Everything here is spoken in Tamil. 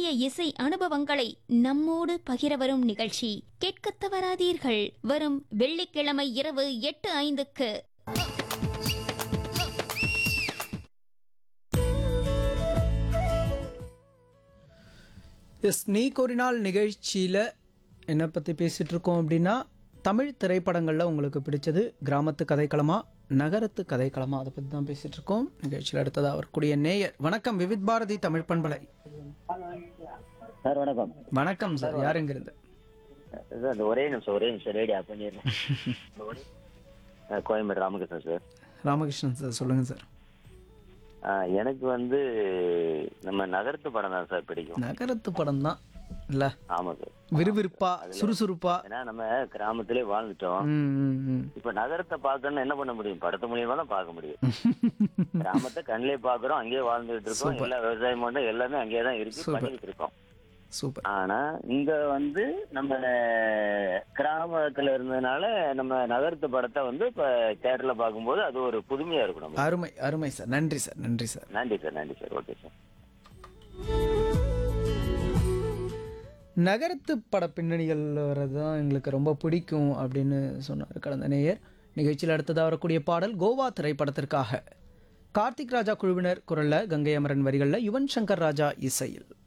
இசை அனுபவங்களை நம்மோடு பகிர வரும் நிகழ்ச்சி கேட்கத் தவறாதீர்கள் வரும் வெள்ளிக்கிழமை இரவு எட்டு ஐந்துக்கு எஸ் நீ கோரினால் நிகழ்ச்சியில் என்ன பற்றி பேசிகிட்டு இருக்கோம் அப்படின்னா தமிழ் திரைப்படங்களில் உங்களுக்கு பிடிச்சது கிராமத்து கதைக்களமா நகரத்து கதைக்களமா அதை பற்றி தான் பேசிகிட்டு இருக்கோம் நிகழ்ச்சியில் அடுத்ததாக வரக்கூடிய நேயர் வணக்கம் விவித் பாரதி தமிழ் பண்பலை சார் வணக்கம் வணக்கம் சார் யாருங்கிறது சார் இந்த ஒரே நிமிஷம் ஒரே நிமிஷம் ரேடி ஆஃப் பண்ணிடுறேன் கோயம்பேடு ராமகிருஷ்ணன் சார் ராமகிருஷ்ணன் சார் சொல்லுங்கள் சார் ஆ, எனக்கு வந்து நம்ம நகரத்து படம் தான் சார் பிடிக்கும் நகரத்து படம் தான் இல்லை ஆமா சார் விறுவிறுப்பா சுறுசுறுப்பா ஏன்னா நம்ம கிராமத்திலே வாழ்ந்துட்டோம் ம், ம், ம். இப்ப நகரத்தை பார்க்கணும்னா என்ன பண்ண முடியும் படத்து மூலியமா தான் பார்க்க முடியும் கிராமத்தை கண்ணிலே பாக்குறோம் அங்கேயே வாழ்ந்துட்டு இருக்கோம் எல்லா விவசாயம் மட்டும் எல்லாமே அங்கேயே தான் இருக்கு Super. பண்ணிட்டு இருக்கோம் சூப்பர் ஆனா இங்க வந்து நம்ம கிராமத்துல இருந்ததுனால நம்ம நகரத்து படத்தை வந்து இப்ப தேட்டர்ல பார்க்கும்போது அது ஒரு புதுமையா இருக்கும் நம்ம அருமை அருமை சார் நன்றி சார் நன்றி சார் நன்றி சார் நன்றி சார் ஓகே சார் நகரத்து பட பின்னணிகள் வர்றது தான் எங்களுக்கு ரொம்ப பிடிக்கும் அப்படின்னு சொன்னார் கடந்த நேயர் நிகழ்ச்சியில் அடுத்ததாக வரக்கூடிய பாடல் கோவா திரைப்படத்திற்காக கார்த்திக் ராஜா குழுவினர் குரல்ல கங்கை அமரன் வரிகளில் யுவன் சங்கர் ராஜா இசையில்